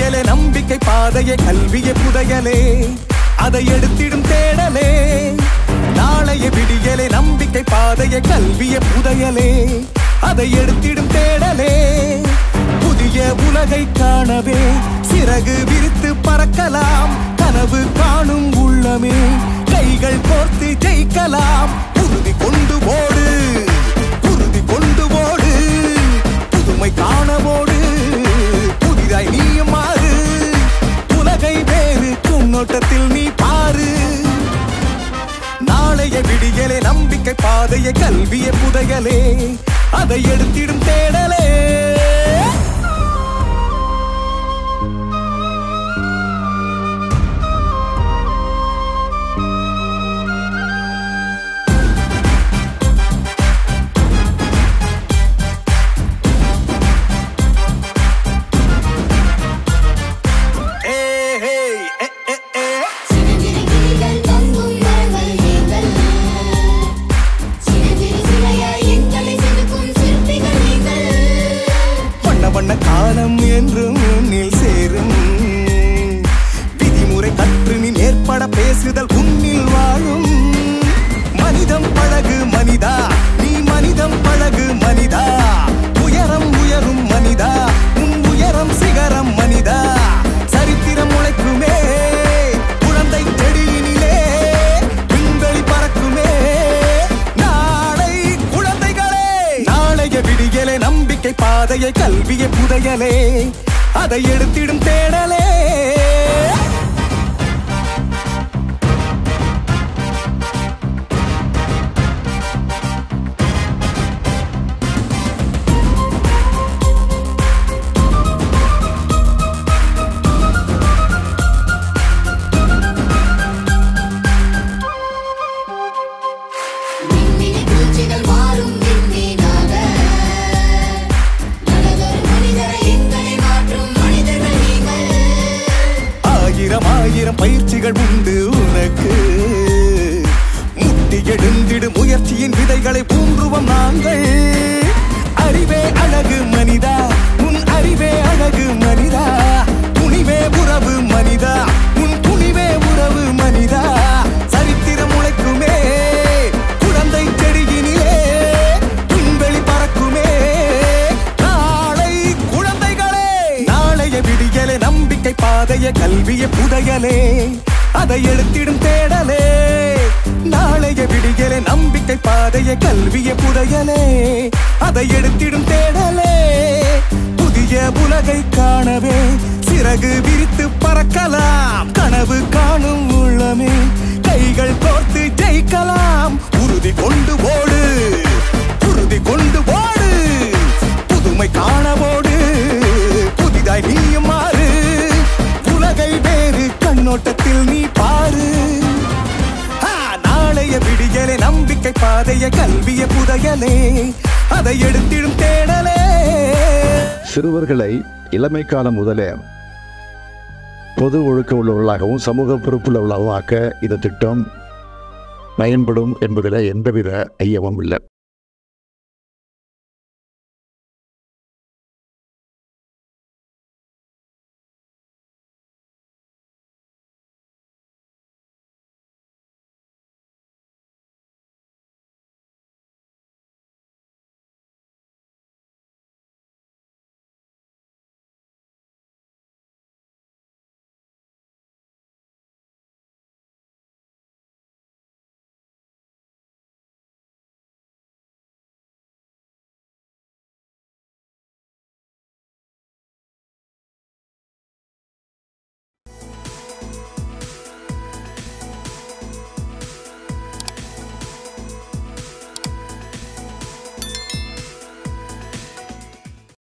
விடியலே நம்பிக்கை பாதையே கல்விய புதையலே அதை எடுத்திடும் தேடலே நாளைய விடியலே நம்பிக்கை பாதையே கல்விய புதையலே அதை எடுத்திடும் தேடலே புதிய உலகை காணவே சிறகு விரித்து பறக்கலாம் கனவு காணும் உள்ளமே கைகள் கோர்த்து ஜெயிக்கலாம் உறுதி கொண்டு ஓடு உறுதி கொண்டு ஓடு புதுமை காணவோடு புதிதாய் நீயும் மாறு உலகை வேறு கண்ணோட்டத்தில் நீ பாரு நாளைய விடியலே நம்பிக்கை பாதைய கல்விய புதையலே அதை எடுத்திடும் தேடலே ஏ, ஹே, ஏ, ஏ, ஏ. சின்னஞ்சிறு கிளிகள் தொங்கும் மரங்கள் நீங்கள் சின்னஞ்சிறு சிலையாய் எங்களை செதுக்கும் சிற்பிகள் நீங்கள் வண்ண வண்ண காலம் என்றும் உன்னில் சேரும் விதிமுறை கற்று நீ நேர்பட பேசுதல் உன்னில் வாழும் மனிதம் பழகு மனிதா நீ மனிதம் பழகு மனிதா உயரம் உயரும் மனிதா உன் உயரம் சிகரம் மனிதா சரித்திரம் உழைக்குமே குழந்தை செடியினிலே விண்வெளி பறக்குமே நாளை குழந்தைகளே நாளைய விடியலே நம்பிக்கை பாதையை கல்வியை புதையலே அதை எடுத்திடும் தேடலே மின்மினி பூச்சிகள் மாறும் விண்மீனாக நல்லதொரு மனிதரை எங்களை மாற்றும் மனிதர்கள் நீங்கள் ஆயிரம் ஆயிரம் பயிற்சிகள் உண்டு உனக்கு முட்டி எழுந்திடு முயற்சியின் விதைகளை ஊன்றுவோம் நாங்கள் அறிவே அழகு மனிதா உன் அறிவே அழகு மனிதா துணிவே உறவு மனிதா உன் துணிவே உறவு மனிதா சரித்திரம் உழைக்குமே குழந்தை செடியினிலே விண்வெளி பறக்குமே நாளை குழந்தைகளே நாளைய விடியலே நம்பிக்கை பாதைய கல்விய புதையலே அதை எடுத்திடும் தேடலே நாளைய விடியலே நம்பிக்கை பாதைய கல்விய புதையலே அதை எடுத்திடும் தேடலே புதிய உலகை காணவே சிறகு விரித்து பறக்கலாம் கனவு காணும் உள்ளமே கைகள் கோர்த்து ஜெயிக்கலாம் உறுதி கொண்டு ஓடு உறுதி கொண்டு ஓடு புதுமை காணவோடு புதிதாய் நீயும் மாறு உலகை வேறு கண்ணோட்டத்தில் நீ பாரு ஆ, நாளைய விடியலே நம்பிக்கை பாதைய கல்விய புதையலே அதை எடுத்திடும் தேடலே சிறுவர்களை இளமை காலம் முதலே பொது ஒழுக்க உள்ளவர்களாகவும் சமூக பொறுப்புள்ளவர்களாகவும் ஆக்க இந்த திட்டம் பயன்படும் என்பதில் எந்தவித ஐயமும் இல்லை